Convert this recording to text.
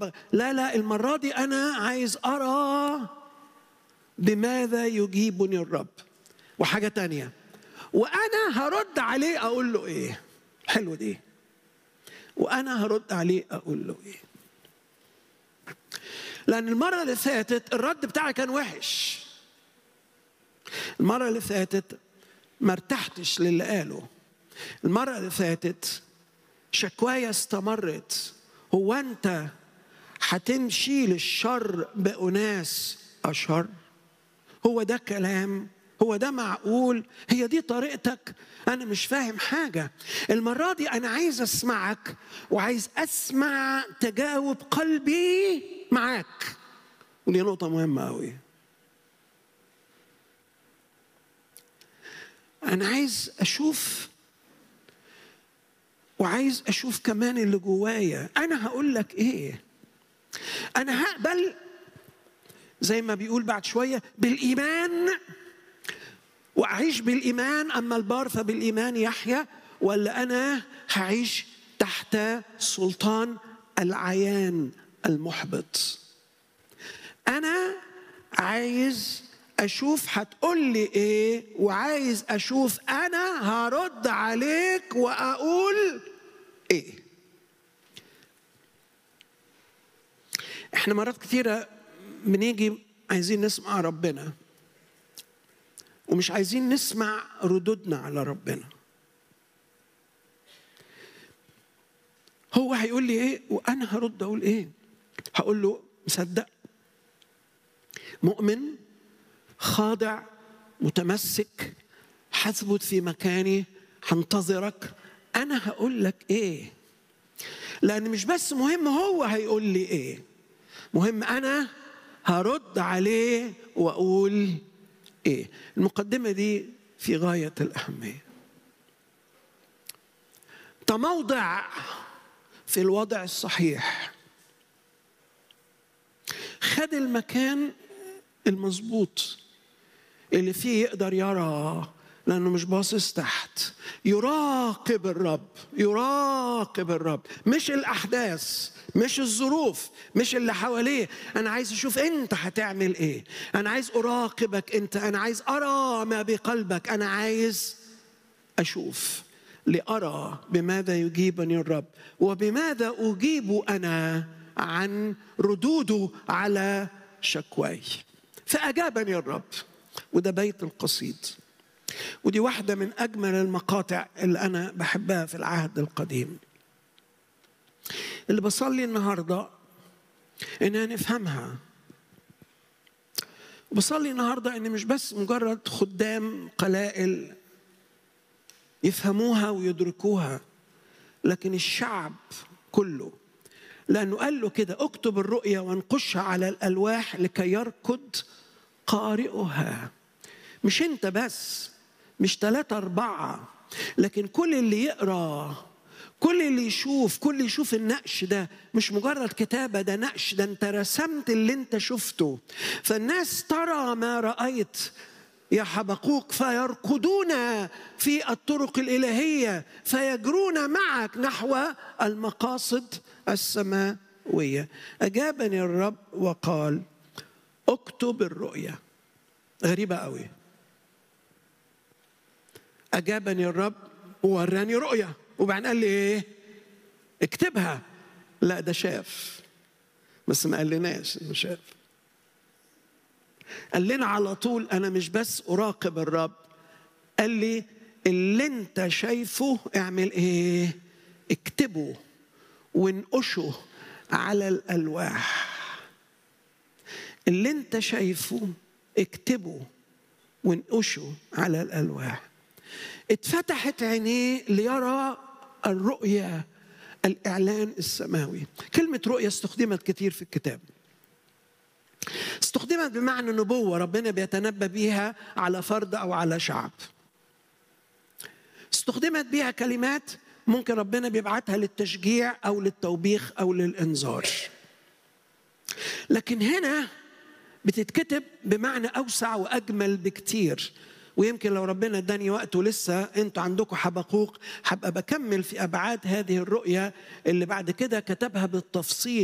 طب لا لا المرة دي أنا عايز أرى بماذا يجيبني الرب وحاجة تانية وأنا هرد عليه أقول له إيه حلو دي وأنا هرد عليه أقول له إيه لأن المرة اللي فاتت الرد بتاعي كان وحش المرة اللي فاتت ما ارتحتش للي قاله المرة اللي فاتت شكوايا استمرت هو أنت هتمشي للشر بأناس أشر هو ده كلام هو ده معقول هي دي طريقتك أنا مش فاهم حاجة المرة دي أنا عايز أسمعك وعايز أسمع تجاوب قلبي معاك ودي نقطة مهمة أوي أنا عايز أشوف وعايز أشوف كمان اللي جوايا أنا هقول لك إيه أنا هقبل زي ما بيقول بعد شوية بالإيمان وأعيش بالإيمان أما البار فبالإيمان يحيا ولا أنا هعيش تحت سلطان العيان المحبط أنا عايز اشوف هتقول لي ايه وعايز اشوف انا هرد عليك واقول ايه احنا مرات كتيره بنيجي عايزين نسمع ربنا ومش عايزين نسمع ردودنا على ربنا هو هيقول لي ايه وانا هرد اقول ايه هقول له مصدق مؤمن خاضع متمسك هثبت في مكاني هنتظرك انا هقول لك ايه لان مش بس مهم هو هيقول لي ايه مهم انا هرد عليه واقول ايه المقدمه دي في غايه الاهميه تموضع في الوضع الصحيح خد المكان المظبوط اللي فيه يقدر يرى لانه مش باصص تحت يراقب الرب يراقب الرب مش الاحداث مش الظروف مش اللي حواليه انا عايز اشوف انت هتعمل ايه انا عايز اراقبك انت انا عايز ارى ما بقلبك انا عايز اشوف لارى بماذا يجيبني الرب وبماذا اجيب انا عن ردوده على شكواي فأجابني الرب وده بيت القصيد ودي واحدة من أجمل المقاطع اللي أنا بحبها في العهد القديم اللي بصلي النهاردة إننا نفهمها بصلي النهاردة إن مش بس مجرد خدام قلائل يفهموها ويدركوها لكن الشعب كله لأنه قال له كده اكتب الرؤيا وانقشها على الألواح لكي يركض قارئها مش انت بس مش ثلاثة أربعة لكن كل اللي يقرأ كل اللي يشوف كل اللي يشوف النقش ده مش مجرد كتابة ده نقش ده انت رسمت اللي انت شفته فالناس ترى ما رأيت يا حبقوك فيركضون في الطرق الإلهية فيجرون معك نحو المقاصد السماوية أجابني الرب وقال اكتب الرؤيا غريبة قوي أجابني الرب ووراني رؤيا وبعدين قال لي إيه اكتبها لا ده شاف بس ما قالناش انه شاف قال لنا على طول انا مش بس اراقب الرب قال لي اللي انت شايفه اعمل ايه اكتبه وانقشه على الالواح اللي انت شايفه اكتبه وانقشه على الالواح اتفتحت عينيه ليرى الرؤيا الاعلان السماوي كلمه رؤيا استخدمت كتير في الكتاب استخدمت بمعنى نبوة ربنا بيتنبأ بيها على فرد أو على شعب استخدمت بيها كلمات ممكن ربنا بيبعتها للتشجيع أو للتوبيخ أو للإنذار لكن هنا بتتكتب بمعنى أوسع وأجمل بكتير ويمكن لو ربنا اداني وقت ولسه انتوا عندكم حبقوق هبقى بكمل في ابعاد هذه الرؤيه اللي بعد كده كتبها بالتفصيل